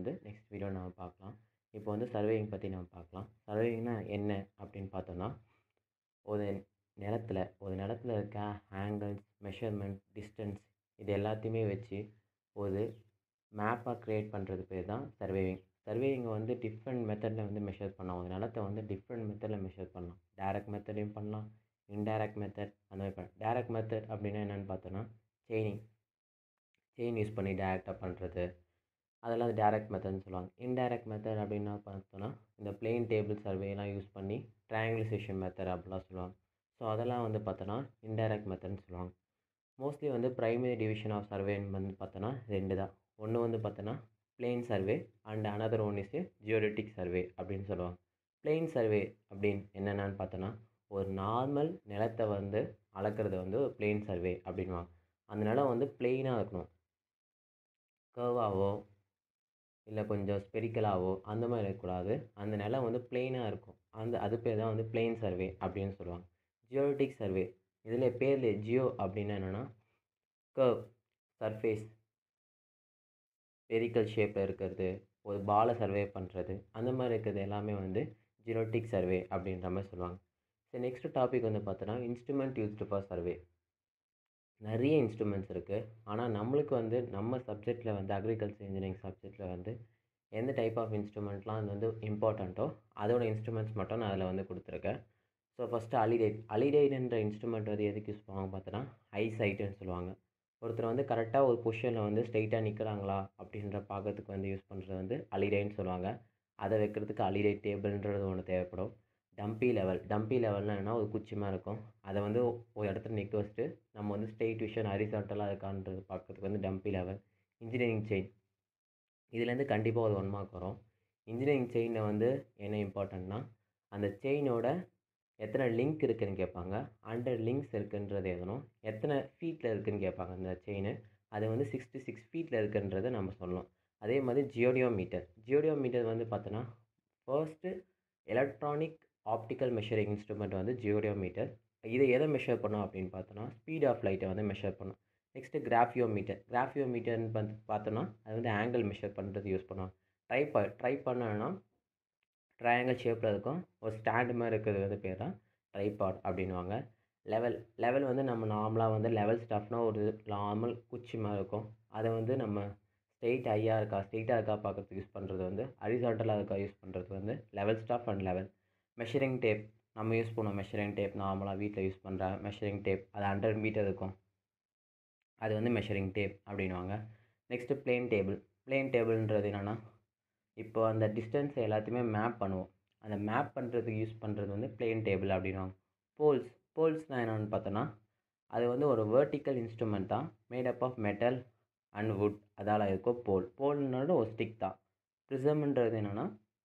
வந்து next video நம்ம பார்க்கலாம் இப்போ வந்து சர்வேயிங் பற்றி நம்ம பார்க்கலாம் சர்வேயிங்னா என்ன அப்படின்னு பார்த்தோம்னா ஒரு நிலத்துல ஒரு நிலத்துல இருக்க ஆங்கிள்ஸ் மெஷர்மெண்ட் டிஸ்டன்ஸ் இது எல்லாத்தையுமே வச்சு ஒரு மேப்பாக க்ரியேட் பண்ணுறது பேர் தான் சர்வேயிங் சர்வேயிங்கை வந்து டிஃப்ரெண்ட் மெத்தடில் வந்து மெஷர் பண்ணலாம் ஒரு நிலத்தை வந்து டிஃப்ரெண்ட் மெத்தடில் மெஷர் பண்ணலாம் டேரக்ட் மெத்தடையும் பண்ணலாம் இன்டைரக்ட் மெத்தட் அந்த மாதிரி பண்ணலாம் டேரக்ட் மெத்தட் அப்படின்னா என்னென்னு பார்த்தோன்னா செயினிங் செயின் யூஸ் பண்ணி டேரெக்டாக பண்ணுறது அதெல்லாம் டேரக்ட் மெத்தட்னு சொல்லுவாங்க இன்டைரக்ட் மெத்தட் அப்படின்னா பார்த்தோன்னா இந்த பிளெயின் டேபிள் சர்வேலாம் யூஸ் பண்ணி ட்ரையாங்குலேஷன் மெத்தட் அப்படிலாம் சொல்லுவாங்க ஸோ அதெல்லாம் வந்து பார்த்தோன்னா இன்டைரக்ட் மெத்தட்னு சொல்லுவாங்க மோஸ்ட்லி வந்து ப்ரைமரி டிவிஷன் ஆஃப் சர்வேன்னு வந்து பார்த்தோன்னா ரெண்டு தான் ஒன்று வந்து பார்த்தோன்னா plane survey and another one is geodetic survey அப்படின்னு சொல்லுவாங்க பிளெயின் சர்வே அப்படின்னு என்னென்னு பார்த்தோன்னா ஒரு நார்மல் நிலத்தை வந்து அளக்கிறது வந்து ஒரு பிளெயின் சர்வே அப்படின்வாங்க அந்த நிலம் வந்து பிளெயினாக இருக்கணும் கர்வாவோ இல்லை கொஞ்சம் ஸ்பெரிக்கலாவோ அந்த மாதிரி இருக்கக்கூடாது அந்த நிலம் வந்து பிளெயினாக இருக்கும் அந்த அது பேர் தான் வந்து பிளெயின் சர்வே அப்படின்னு சொல்லுவாங்க ஜியோடெட்டிக் சர்வே இதில் பேரில் ஜியோ அப்படின்னா என்னென்னா கர்வ் சர்ஃபேஸ் ஸ்பெரிக்கல் ஷேப்பில் இருக்கிறது ஒரு பாலை சர்வே பண்ணுறது அந்த மாதிரி இருக்கிறது எல்லாமே வந்து ஜியோட்டிக் சர்வே அப்படின்ற மாதிரி சொல்லுவாங்க சரி நெக்ஸ்ட் டாபிக் வந்து பார்த்தோன்னா இன்ஸ்ட்ருமெண்ட் யூஸ்டு ஃபார் சர்வே நிறைய இன்ஸ்ட்ருமெண்ட்ஸ் இருக்குது ஆனால் நம்மளுக்கு வந்து நம்ம சப்ஜெக்டில் வந்து அக்ரிகல்ச்சர் இன்ஜினியரிங் சப்ஜெக்டில் வந்து எந்த டைப் ஆஃப் இன்ஸ்ட்ருமெண்ட்லாம் அது வந்து இம்பார்ட்டண்ட்டோ அதோட இன்ஸ்ட்ருமெண்ட்ஸ் மட்டும் நான் அதில் வந்து கொடுத்துருக்கேன் ஸோ ஃபஸ்ட்டு அலிடைட் அலிடைடுன்ற இன்ஸ்ட்ருமெண்ட் வந்து எதுக்கு யூஸ் பண்ணுவாங்க பார்த்தோன்னா ஐ சைட்டுன்னு சொல்லுவாங்க ஒருத்தர் வந்து கரெக்டாக ஒரு பொசிஷனில் வந்து ஸ்ட்ரைட்டாக நிற்கிறாங்களா அப்படின்ற பார்க்கறதுக்கு வந்து யூஸ் பண்ணுறது வந்து அலிடைன்னு சொல்லுவாங்க அதை வைக்கிறதுக்கு அலிடைட் டேபிள்ன்றது ஒன்று தேவைப்படும் டம்பி லெவல் டம்பி லெவல்னால் என்னென்னா ஒரு குச்சிமாக இருக்கும் அதை வந்து ஒரு இடத்துல நிற்க வச்சுட்டு நம்ம வந்து ஸ்ட்ரெயிட் விஷன் ஹரிசாண்டலாக இருக்கான்றது பார்க்கறதுக்கு வந்து டம்பி லெவல் இன்ஜினியரிங் செயின் இதுலேருந்து கண்டிப்பாக ஒரு ஒன் மார்க் வரும் இன்ஜினியரிங் செயினில் வந்து என்ன இம்பார்ட்டண்ட்னா அந்த செயினோட எத்தனை லிங்க் இருக்குதுன்னு கேட்பாங்க ஹண்ட்ரட் லிங்க்ஸ் இருக்குன்றது எதனும் எத்தனை ஃபீட்டில் இருக்குதுன்னு கேட்பாங்க அந்த செயின் அது வந்து சிக்ஸ்டி சிக்ஸ் ஃபீட்டில் இருக்குன்றதை நம்ம சொல்லணும் அதே மாதிரி ஜியோடியோ மீட்டர் ஜியோடியோ மீட்டர் வந்து பார்த்தோன்னா first electronic optical measuring instrument வந்து ஜியோடியோ மீட்டர் இதை எதை மெஷர் பண்ணோம் அப்படின்னு பார்த்தோன்னா ஸ்பீட் ஆஃப் லைட்டை வந்து மெஷர் பண்ணும் நெக்ஸ்ட்டு கிராஃபியோ மீட்டர் கிராஃபியோ மீட்டர்னு வந்து பார்த்தோன்னா அது வந்து ஆங்கிள் மெஷர் பண்ணுறது யூஸ் பண்ணுவோம் ட்ரை ப ட்ரை பண்ணோன்னா ட்ரையாங்கிள் ஷேப்பில் இருக்கும் ஒரு ஸ்டாண்டு மாதிரி இருக்கிறது வந்து பேர் தான் ட்ரைபாட் அப்படின்வாங்க லெவல் லெவல் வந்து நம்ம நார்மலாக வந்து லெவல் ஸ்டஃப்னால் ஒரு நார்மல் குச்சி மாதிரி இருக்கும் அதை வந்து நம்ம ஸ்ட்ரெயிட் ஐயாக இருக்கா ஸ்ட்ரெயிட்டாக இருக்கா பார்க்குறதுக்கு யூஸ் பண்ணுறது வந்து ஹரிசாண்டலாக இருக்கா யூஸ் பண்ணுறது வந்து level staff and level measuring tape நம்ம யூஸ் பண்ணுவோம் மெஷரிங் டேப் நார்மலாக வீட்டில் யூஸ் பண்ணுற மெஷரிங் டேப் அது ஹண்ட்ரட் மீட்டர் இருக்கும் அது வந்து மெஷரிங் டேப் அப்படின்வாங்க நெக்ஸ்ட்டு பிளேன் டேபிள் பிளேன் டேபிள்ன்றது என்னென்னா இப்போ அந்த டிஸ்டன்ஸ் எல்லாத்தையுமே மேப் பண்ணுவோம் அந்த மேப் பண்ணுறதுக்கு யூஸ் பண்ணுறது வந்து பிளேன் டேபிள் அப்படின்வாங்க போல்ஸ் போல்ஸ்னால் என்னென்னு பார்த்தோன்னா அது வந்து ஒரு வேர்ட்டிக்கல் இன்ஸ்ட்ருமெண்ட் தான் made up of metal and wood அதால் இருக்கும் போல் போல்ன்றது ஒரு ஸ்டிக் தான் ப்ரிசம்ன்றது என்னென்னா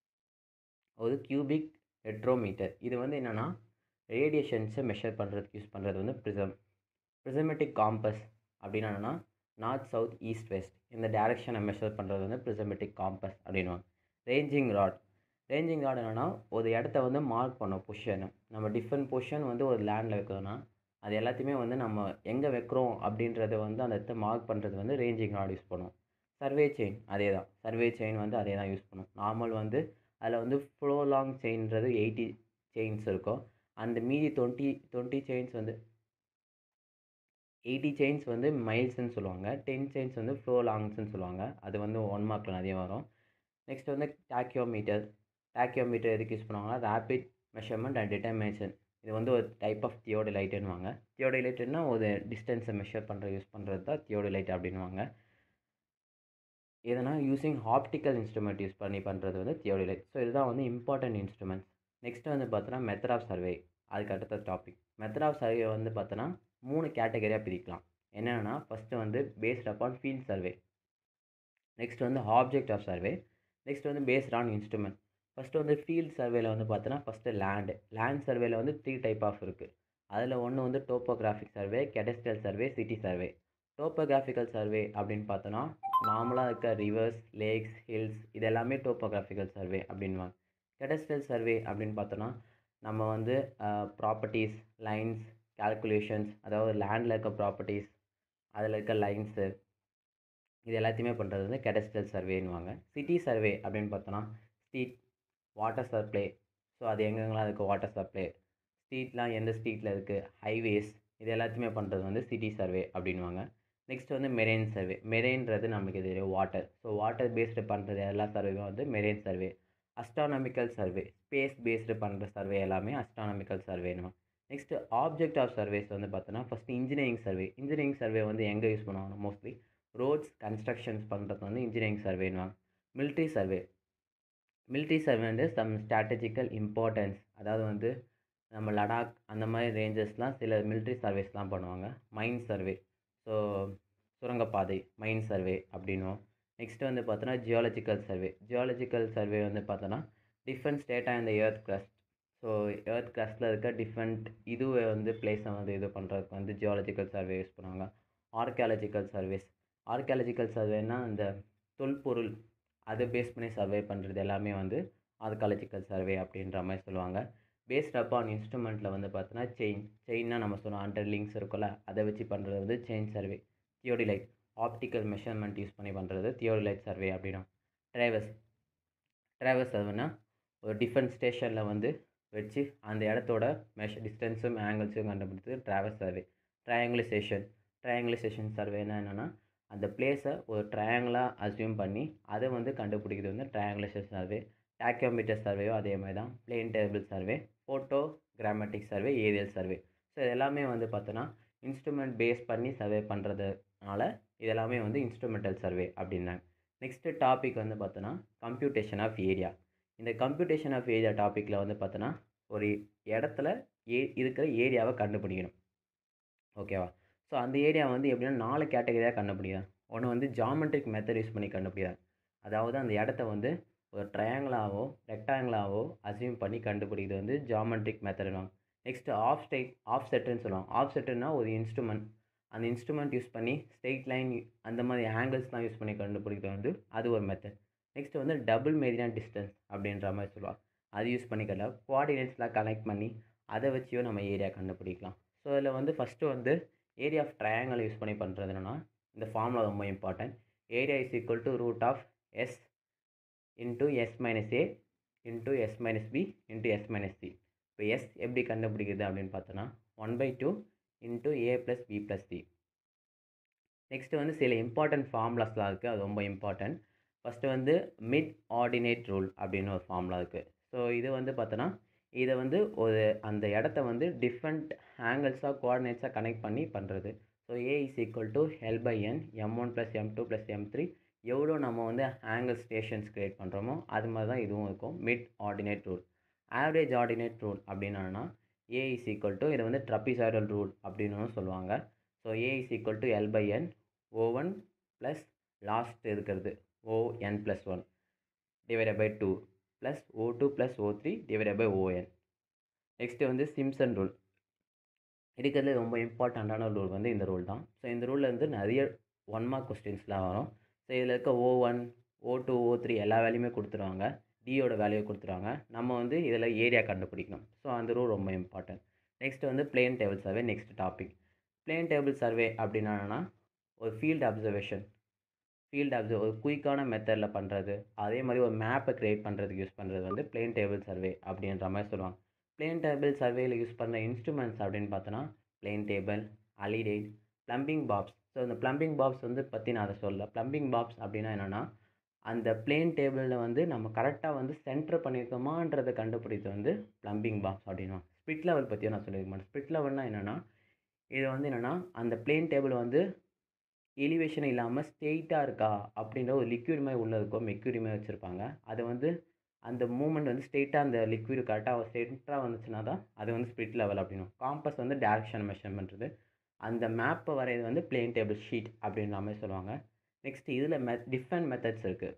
ஒரு கியூபிக் ஹெட்ரோமீட்டர் இது வந்து என்னென்னா ரேடியேஷன்ஸை மெஷர் பண்ணுறதுக்கு யூஸ் பண்ணுறது வந்து ப்ரிசம் ப்ரிசமெட்டிக் காம்பஸ் அப்படின்னா என்னென்னா நார்த் சவுத் ஈஸ்ட் வெஸ்ட் இந்த டேரெக்ஷனை மெஷர் பண்ணுறது வந்து ப்ரிசமெட்டிக் காம்பஸ் அப்படின்வாங்க ரேஞ்சிங் ராட் ரேஞ்சிங் ராட் என்னென்னா ஒரு இடத்த வந்து மார்க் பண்ணோம் பொசிஷனை நம்ம டிஃப்ரெண்ட் பொசிஷன் வந்து ஒரு லேண்டில் வைக்கிறோன்னா அது எல்லாத்தையுமே வந்து நம்ம எங்கே வைக்கிறோம் அப்படின்றத வந்து அந்த இடத்த மார்க் பண்ணுறது வந்து ரேஞ்சிங் ராட் யூஸ் பண்ணுவோம் சர்வே செயின் அதே தான் சர்வே செயின் வந்து அதே தான் யூஸ் பண்ணுவோம் நார்மல் வந்து அதில் வந்து ஃப்ளோ லாங் செயின்றது எயிட்டி செயின்ஸ் இருக்கும் அந்த மீதி டுவெண்ட்டி டுவெண்ட்டி செயின்ஸ் வந்து எயிட்டி செயின்ஸ் வந்து மைல்ஸ்ன்னு சொல்லுவாங்க டென் செயின்ஸ் வந்து ஃப்ளோ லாங்ஸ்ன்னு சொல்லுவாங்க அது வந்து ஒன் மார்க்கில் நிறைய வரும் நெக்ஸ்ட் வந்து டாக்கியோமீட்டர் டாக்கியோமீட்டர் எதுக்கு யூஸ் பண்ணுவாங்கன்னா ரேபிட் மெஷர்மெண்ட் அண்ட் டிட்டர்மினேஷன் இது வந்து ஒரு டைப் ஆஃப் தியோடிலைட்டுன்னுவாங்க தியோடிலைட்டுன்னா ஒரு டிஸ்டன்ஸை மெஷர் பண்ணுற யூஸ் பண்ணுறது தான் தியோடிலைட் அப்படின்வாங்க எதனா யூஸிங் ஆப்டிக்கல் இன்ஸ்ட்ருமெண்ட் யூஸ் பண்ணி பண்ணுறது வந்து தியோடிலைட் ஸோ இதுதான் வந்து இம்பார்ட்டன்ட் இன்ஸ்ட்ருமெண்ட்ஸ் நெக்ஸ்ட் வந்து பார்த்தோன்னா மெத்தட் ஆஃப் சர்வே அதுக்கு அடுத்த டாபிக் மெத்தட் ஆஃப் சர்வே வந்து பார்த்தோன்னா மூணு கேட்டகரியாக பிரிக்கலாம் என்னென்னா ஃபஸ்ட்டு வந்து based upon field survey next வந்து ஆப்ஜெக்ட் ஆஃப் சர்வே நெக்ஸ்ட் வந்து பேஸ்ட் ஆன் இன்ஸ்ட்ருமெண்ட் ஃபஸ்ட்டு வந்து ஃபீல்ட் சர்வேல வந்து பார்த்தோன்னா ஃபஸ்ட்டு லேண்டு லேண்ட் சர்வேல வந்து த்ரீ டைப் ஆஃப் இருக்குது அதில் ஒன்று வந்து topographic survey cadastral survey city survey topographical survey அப்படின்னு பார்த்தோன்னா நார்மலாக இருக்க ரிவர்ஸ் லேக்ஸ் ஹில்ஸ் இது எல்லாமே டோப்போகிராஃபிக்கல் சர்வே அப்படின்வாங்க கெடஸ்ட்ரியல் சர்வே அப்படின்னு பார்த்தோன்னா நம்ம வந்து ப்ராப்பர்ட்டிஸ் லைன்ஸ் கால்குலேஷன்ஸ் அதாவது லேண்டில் இருக்க ப்ராப்பர்ட்டிஸ் அதில் இருக்க லைன்ஸு இது எல்லாத்தையுமே பண்ணுறது வந்து கெடஸ்ட்ரல் சர்வேன்னுவாங்க சிட்டி சர்வே அப்படின்னு பார்த்தோன்னா ஸ்ட்ரீட் வாட்டர் சப்ளை ஸோ அது எங்கெங்கெல்லாம் இருக்குது வாட்டர் சப்ளை ஸ்ட்ரீட்லாம் எந்த ஸ்ட்ரீட்டில் இருக்குது ஹைவேஸ் இது எல்லாத்தையுமே பண்ணுறது வந்து சிட்டி சர்வே அப்படின்வாங்க நெக்ஸ்ட் வந்து மெரெயின் சர்வே மெரெயின்றது நமக்கு தெரியும் வாட்டர் ஸோ வாட்டர் பேஸ்டு பண்ணுறது எல்லா சர்வேவும் வந்து marine survey astronomical survey space based பண்ணுற சர்வே எல்லாமே அஸ்ட்ரானமிக்கல் சர்வேனுவாங்க நெக்ஸ்ட் ஆப்ஜெக்ட் ஆஃப் சர்வேஸ் வந்து பார்த்தோன்னா first engineering survey engineering survey வந்து எங்கே யூஸ் பண்ணுவாங்க மோஸ்ட்லி ரோட்ஸ் கன்ஸ்ட்ரக்ஷன்ஸ் பண்ணுறது வந்து இன்ஜினியரிங் சர்வேன்னுவாங்க மிலிட்ரி சர்வே மிலிட்ரி சர்வே வந்து சம் ஸ்ட்ராட்டஜிக்கல் இம்பார்ட்டன்ஸ் அதாவது வந்து நம்ம லடாக் அந்த மாதிரி ரேஞ்சஸ்லாம் சில மிலிட்ரி சர்வேஸ்லாம் பண்ணுவாங்க மைன் சர்வே ஸோ சுரங்கப்பாதை மைன் சர்வே அப்படின்னும் நெக்ஸ்ட் வந்து பார்த்தோன்னா ஜியாலஜிக்கல் சர்வே ஜியாலஜிக்கல் சர்வே வந்து பார்த்தோன்னா டிஃப்ரெண்ட் ஸ்டேட்டா இந்த எர்த் கிரஸ்ட் ஸோ எர்த் கிரஸ்ட்டில் இருக்க டிஃப்ரெண்ட் இதுவை வந்து பிளேஸை வந்து இது பண்ணுறதுக்கு வந்து ஜியாலஜிக்கல் சர்வே யூஸ் பண்ணுவாங்க ஆர்கியாலஜிக்கல் சர்வேஸ் ஆர்கியாலஜிக்கல் சர்வேனா இந்த தொல்பொருள் அதை பேஸ் பண்ணி சர்வே பண்ணுறது எல்லாமே வந்து ஆர்காலஜிக்கல் சர்வே அப்படின்ற மாதிரி சொல்லுவாங்க பேஸ்ட் அப்பான் இன்ஸ்ட்ருமெண்ட்டில் வந்து பார்த்தோன்னா செயின் செயின்னா நம்ம சொன்னோம் ஹண்ட்ரட் லிங்க்ஸ் இருக்குல்ல அதை வச்சு பண்ணுறது வந்து chain survey theodolite optical measurement use பண்ணி பண்ணுறது தியோடிலைட் சர்வே அப்படின்னா ட்ரைவர்ஸ் ட்ரைவர்ஸ் அதுனா ஒரு டிஃப்ரெண்ட் ஸ்டேஷனில் வந்து வச்சு அந்த இடத்தோட மெஷ டிஸ்டன்ஸும் ஆங்கிள்ஸும் கண்டுபிடித்து ட்ராவல்ஸ் சர்வே ட்ரையாங்குலைசேஷன் ட்ரையாங்குலைசேஷன் சர்வேனா என்னென்னா அந்த பிளேஸை ஒரு ட்ரையாங்கிளாக அசியூம் பண்ணி அதை வந்து கண்டுபிடிக்கிறது வந்து ட்ரையாங்குலேஷன் சர்வே டாக்கியோமீட்டர் சர்வேயோ அதே மாதிரி தான் plane table survey photogrammetric survey aerial survey so இது எல்லாமே வந்து பார்த்தோன்னா இன்ஸ்ட்ருமெண்ட் பேஸ் பண்ணி சர்வே பண்ணுறதுனால இது எல்லாமே வந்து இன்ஸ்ட்ருமெண்டல் சர்வே அப்படின்னாங்க நெக்ஸ்ட்டு டாபிக் வந்து பார்த்தோன்னா கம்ப்யூட்டேஷன் ஆஃப் ஏரியா இந்த கம்ப்யூட்டேஷன் ஆஃப் ஏரியா டாப்பிக்கில் வந்து பார்த்தோன்னா ஒரு இடத்துல ஏ இருக்கிற ஏரியாவை கண்டுபிடிக்கணும் ஓகேவா ஸோ அந்த ஏரியா வந்து எப்படின்னா நாலு கேட்டகரியாக கண்டுபிடிக்கிறாங்க ஒன்று வந்து ஜாமெட்ரிக் மெத்தட் யூஸ் பண்ணி கண்டுபிடிக்கிறாங்க அதாவது அந்த இடத்த வந்து ஒரு ட்ரையாங்கிளாவோ ரெக்டாங்கிளாவோ அசியூம் பண்ணி கண்டுபிடிக்கிறது வந்து ஜாமெட்ரிக் மெத்தடுவாங்க நெக்ஸ்ட்டு ஆஃப் ஸ்டேட் ஆஃப் செட்டுன்னு சொல்லுவாங்க ஆஃப் செட்டுன்னா ஒரு இன்ஸ்ட்ருமெண்ட் அந்த இன்ஸ்ட்ருமெண்ட் யூஸ் பண்ணி ஸ்ட்ரெயிட் லைன் அந்த மாதிரி ஆங்கிள்ஸ்லாம் யூஸ் பண்ணி கண்டுபிடிக்கிறது வந்து அது ஒரு மெத்தட் நெக்ஸ்ட் வந்து டபுள் மெரிடியன் டிஸ்டன்ஸ் அப்படின்ற மாதிரி சொல்லுவாங்க அது யூஸ் பண்ணி கண்டா கோஆர்டினேட்ஸ்லாம் கனெக்ட் பண்ணி அதை வச்சியும் நம்ம ஏரியா கண்டுபிடிக்கலாம் ஸோ இதில் வந்து ஃபஸ்ட்டு வந்து ஏரியா ஆஃப் ட்ரையாங்கிள் யூஸ் பண்ணி பண்ணுறது என்னென்னா இந்த ஃபார்முலா ரொம்ப important area is equal to root of S into S minus A into S minus B into S minus C இப்போ எஸ் எப்படி கண்டுபிடிக்கிறது அப்படின்னு பார்த்தோன்னா one by two into A plus B plus C next வந்து சில important ஃபார்முலாஸ்லாம் இருக்குது அது ரொம்ப இம்பார்ட்டன்ட் ஃபஸ்ட்டு வந்து மிட் ஆர்டினேட் ரூல் அப்படின்னு ஒரு ஃபார்முலா இருக்குது ஸோ இது வந்து பார்த்தோன்னா இதை வந்து ஒரு அந்த இடத்த வந்து டிஃப்ரெண்ட் ஆங்கிள்ஸாக கோஆர்டினேட்ஸாக கனெக்ட் பண்ணி பண்ணுறது so A is equal to L by N M one plus M two plus M three எவ்வளோ நம்ம வந்து ஆங்கிள் ஸ்டேஷன்ஸ் க்ரியேட் பண்ணுறோமோ அது மாதிரி தான் இதுவும் இருக்கும் mid ordinate rule average ordinate rule அப்படின்னா ஏ இஸ் ஈக்குவல் டு இதை வந்து ட்ரப்பிசாய்டல் ரூல் அப்படின்னு சொல்லுவாங்க so A is equal to L by N O one plus last இருக்கிறது O N plus one divided by two plus O two plus O three divided by O N next வந்து Simpson rule இருக்கிறதுல ரொம்ப இம்பார்ட்டண்ட்டான rule வந்து இந்த rule தான் so இந்த ரூலில் வந்து நிறைய ஒன் மார்க் கொஸ்டின்ஸ்லாம் வரும் ஸோ இதில் இருக்க O one O two O three எல்லா வேல்யூமே கொடுத்துருவாங்க டியோட வேல்யூ கொடுத்துருவாங்க நம்ம வந்து இதில் ஏரியா கண்டுபிடிக்கணும் ஸோ அந்த ரூல் ரொம்ப இம்பார்ட்டன்ட் நெக்ஸ்ட் வந்து plane table survey next topic plane table survey அப்படின்னா ஒரு ஃபீல்டு அப்சர்வேஷன் ஃபீல்டு அப்சர்வ் ஒரு குயிக்கான மெத்தடில் பண்ணுறது அதே மாதிரி ஒரு மேப்பை க்ரியேட் பண்ணுறதுக்கு யூஸ் பண்ணுறது வந்து பிளேன் டேபிள் சர்வே அப்படின்ற மாதிரி சொல்லுவாங்க பிளேன் டேபிள் சர்வேயில் யூஸ் பண்ணுற இன்ஸ்ட்ருமெண்ட்ஸ் அப்படின்னு பார்த்தோன்னா plane table alidade plumbing box so இந்த ப்ளம்பிங் பாக்ஸ் வந்து பற்றி நான் அதை சொல்ல ப்ளம்பிங் பாக்ஸ் அப்படின்னா என்னென்னா அந்த பிளேன் டேபிளில் வந்து நம்ம கரெக்டாக வந்து சென்டர் பண்ணியிருக்கோமான்றதை கண்டுபிடித்து வந்து ப்ளம்பிங் பாக்ஸ் அப்படின்னா ஸ்பிட் லெவல் பற்றியும் நான் சொல்லியிருக்க மாட்டேன் ஸ்பிட் லெவல்னால் என்னென்னா இது வந்து என்னென்னா அந்த பிளேன் டேபிள் வந்து எலிவேஷன் இல்லாமல் ஸ்ட்ரெயிட்டாக இருக்கா அப்படின்ற ஒரு லிக்விட் மாதிரி உள்ளே இருக்கும் மெக்யூரி மாதிரி வச்சுருப்பாங்க அது வந்து அந்த மூமெண்ட் வந்து ஸ்ட்ரெயிட்டாக அந்த லிக்விட் கரெக்டாக சென்டராக வந்துச்சுன்னா தான் அது வந்து ஸ்பிட் லெவல் அப்படின்னும் காம்பஸ் வந்து டேரக்ஷன் மெஷர் பண்ணுறது அந்த மேப்பை வரைகிறது வந்து பிளேன் டேபிள் ஷீட் அப்படின்ற மாதிரி சொல்லுவாங்க நெக்ஸ்ட் இதில் மெ டிஃப்ரெண்ட் மெத்தட்ஸ் இருக்குது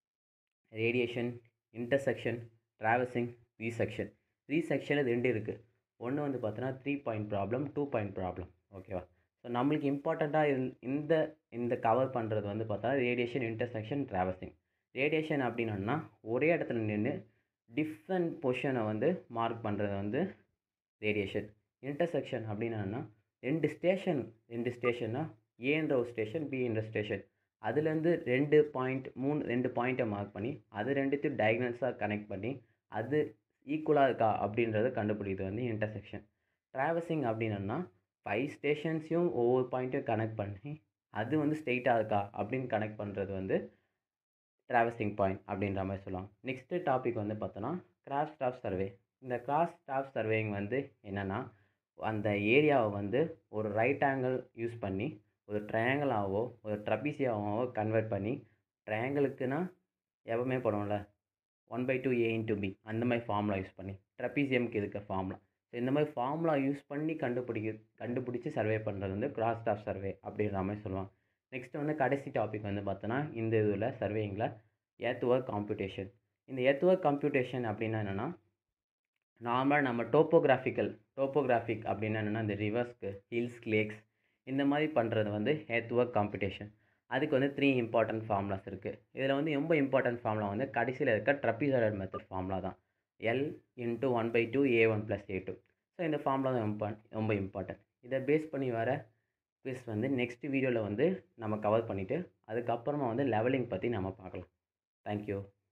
radiation intersection traversing resection resection ரெண்டு இருக்குது ஒன்று வந்து பார்த்தோன்னா three point problem two point problem ஓகேவா ஸோ நம்மளுக்கு இம்பார்ட்டண்ட்டாக இந்த இந்த கவர் பண்ணுறது வந்து பார்த்தா ரேடியேஷன் இன்டர்செக்ஷன் ட்ராவல்சிங் ரேடியேஷன் அப்படின்னா ஒரே இடத்துல நின்று டிஃப்ரெண்ட் பொசிஷனை வந்து மார்க் பண்ணுறது வந்து ரேடியேஷன் இன்டர்செக்ஷன் அப்படின்னா ரெண்டு ஸ்டேஷன் ரெண்டு ஸ்டேஷன்னா ஏன்ற ஒரு ஸ்டேஷன் பின்ற ஸ்டேஷன் அதுலேருந்து ரெண்டு பாயிண்ட் மூணு ரெண்டு பாயிண்ட்டை மார்க் பண்ணி அது ரெண்டுத்தையும் டயக்னல்ஸாக கனெக்ட் பண்ணி அது ஈக்குவலாக இருக்கா அப்படின்றத கண்டுபிடிக்கிறது வந்து இன்டர்செக்ஷன் ட்ராவர்சிங் அப்படின்னா ஃபைவ் ஸ்டேஷன்ஸையும் ஒவ்வொரு பாயிண்ட்டையும் கனெக்ட் பண்ணி அது வந்து ஸ்ட்ரெயிட்டாக இருக்கா அப்படின்னு கனெக்ட் பண்ணுறது வந்து ட்ராவர்சிங் பாயிண்ட் அப்படின்ற மாதிரி சொல்லுவாங்க நெக்ஸ்ட்டு டாபிக் வந்து பார்த்தோன்னா கிராஸ் ஸ்டாப் சர்வே இந்த கிராஸ் ஸ்டாப் சர்வேயிங் வந்து என்னென்னா அந்த ஏரியாவை வந்து ஒரு ரைட் ஆங்கிள் யூஸ் பண்ணி ஒரு ட்ரையாங்கிளாவோ ஒரு ட்ரபீசியாவோ கன்வெர்ட் பண்ணி ட்ரையாங்கிளுக்குன்னா எப்பவுமே பண்ணுவோம்ல one by two A into B அந்த மாதிரி ஃபார்முலா யூஸ் பண்ணி ட்ரபீசியம்க்கு இருக்க ஃபார்முலா ஸோ இந்த மாதிரி ஃபார்முலா யூஸ் பண்ணி கண்டுபிடிக்க கண்டுபிடிச்சி சர்வே பண்ணுறது வந்து கிராஸ் ஸ்டாப் சர்வே அப்படின்ற மாதிரி சொல்லுவாங்க நெக்ஸ்ட் வந்து கடைசி டாபிக் வந்து பார்த்தோன்னா இந்த இதில் சர்வேயிங்கில் எர்த் ஒர்க் காம்ப்யூட்டேஷன் இந்த எர்த் ஒர்க் காம்ப்யூட்டேஷன் அப்படின்னா என்னென்னா நார்மலாக நம்ம டோப்போகிராஃபிக்கல் டோப்போகிராஃபிக் அப்படின்னா என்னென்னா இந்த ரிவர்ஸ்க்கு ஹில்ஸ் லேக்ஸ் இந்த மாதிரி பண்ணுறது வந்து எர்த் ஒர்க் காம்ப்யூட்டேஷன் அதுக்கு வந்து த்ரீ இம்பார்ட்டன்ட் ஃபார்முலாஸ் இருக்குது இதில் வந்து ரொம்ப இம்பார்ட்டன்ட் ஃபார்முலா வந்து கடைசியில் இருக்க ட்ரப்பீசாய்டல் மெத்தட் ஃபார்முலா தான் L into one by two A one plus A two so இந்த ஃபார்முலா தான் இம்பார்ட் ரொம்ப இம்பார்ட்டன்ட் இதை பேஸ் பண்ணி வர குவிஸ் வந்து நெக்ஸ்ட் வீடியோவில் வந்து நம்ம கவர் பண்ணிவிட்டு அதுக்கப்புறமா வந்து லெவலிங் பற்றி நம்ம பார்க்கலாம் தேங்க்யூ